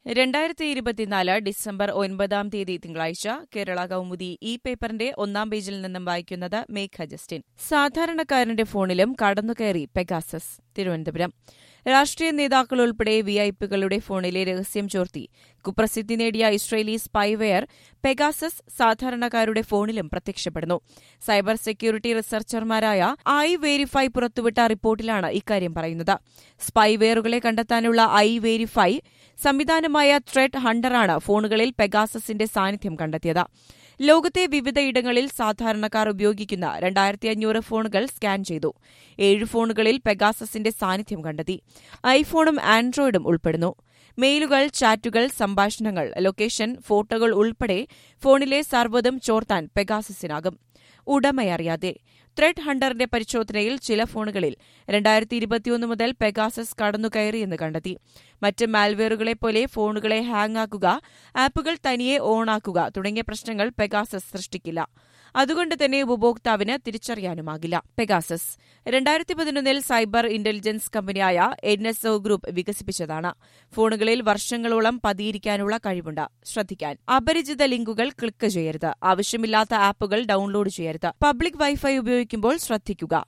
രണ്ടായിരത്തി ഇരുപത്തിനാല് ഡിസംബർ ഒൻപതാം തീയതി തിങ്കളാഴ്ച കേരള കൗമുദി ഈ പേപ്പറിന്റെ ഒന്നാം പേജിൽ നിന്നും വായിക്കുന്നത് മേഘ ജസ്റ്റിൻ സാധാരണക്കാരന്റെ ഫോണിലും കടന്നുകയറി പെഗാസസ് തിരുവനന്തപുരം രാഷ്ട്രീയ നേതാക്കൾ ഉൾപ്പെടെ വിഐപികളുടെ ഫോണിലെ രഹസ്യം ചോർത്തി കുപ്രസിദ്ധി നേടിയ ഇസ്രയേലി സ്പൈവെയർ പെഗാസസ് സാധാരണക്കാരുടെ ഫോണിലും പ്രത്യക്ഷപ്പെടുന്നു സൈബർ സെക്യൂരിറ്റി റിസർച്ചർമാരായ ഐ വെരിഫൈ പുറത്തുവിട്ട റിപ്പോർട്ടിലാണ് ഇക്കാര്യം പറയുന്നത് സ്പൈവെയറുകളെ കണ്ടെത്താനുള്ള ഐ വെരിഫൈ സംവിധാനമായ ത്രെഡ് ഹണ്ടറാണ് ഫോണുകളിൽ പെഗാസസിന്റെ സാന്നിധ്യം കണ്ടെത്തിയത് ലോകത്തെ വിവിധയിടങ്ങളിൽ സാധാരണക്കാർ ഉപയോഗിക്കുന്ന രണ്ടായിരത്തി അഞ്ഞൂറ് ഫോണുകൾ സ്കാൻ ചെയ്തു ഏഴ് ഫോണുകളിൽ പെഗാസസിന്റെ സാന്നിധ്യം കണ്ടെത്തി ഐഫോണും ആൻഡ്രോയിഡും ഉൾപ്പെടുന്നു മെയിലുകൾ ചാറ്റുകൾ സംഭാഷണങ്ങൾ ലൊക്കേഷൻ ഫോട്ടോകൾ ഉൾപ്പെടെ ഫോണിലെ സർവ്വതും ചോർത്താൻ പെഗാസസിനാകും ഉടമയറിയാതെ ത്രെഡ് ഹണ്ടറിന്റെ പരിശോധനയിൽ ചില ഫോണുകളിൽ രണ്ടായിരത്തി ഇരുപത്തിയൊന്ന് മുതൽ പെഗാസസ് കടന്നുകയറിയെന്ന് കണ്ടെത്തി മറ്റ് മാൽവെയറുകളെപ്പോലെ ഫോണുകളെ ഹാങ് ആക്കുക ആപ്പുകൾ തനിയെ ഓണാക്കുക തുടങ്ങിയ പ്രശ്നങ്ങൾ പെഗാസസ് സൃഷ്ടിക്കില്ല അതുകൊണ്ട് തന്നെ ഉപഭോക്താവിന് തിരിച്ചറിയാനുമാകില്ല പെഗാസസ് രണ്ടായിരത്തി പതിനൊന്നിൽ സൈബർ ഇന്റലിജൻസ് കമ്പനിയായ എൻ എസ് ഒ ഗ്രൂപ്പ് വികസിപ്പിച്ചതാണ് ഫോണുകളിൽ വർഷങ്ങളോളം പതിയിരിക്കാനുള്ള കഴിവുണ്ട് ശ്രദ്ധിക്കാൻ അപരിചിത ലിങ്കുകൾ ക്ലിക്ക് ചെയ്യരുത് ആവശ്യമില്ലാത്ത ആപ്പുകൾ ഡൌൺലോഡ് ചെയ്യരുത് പബ്ലിക് വൈഫൈ ഉപയോഗിക്കുമ്പോൾ ശ്രദ്ധിക്കുക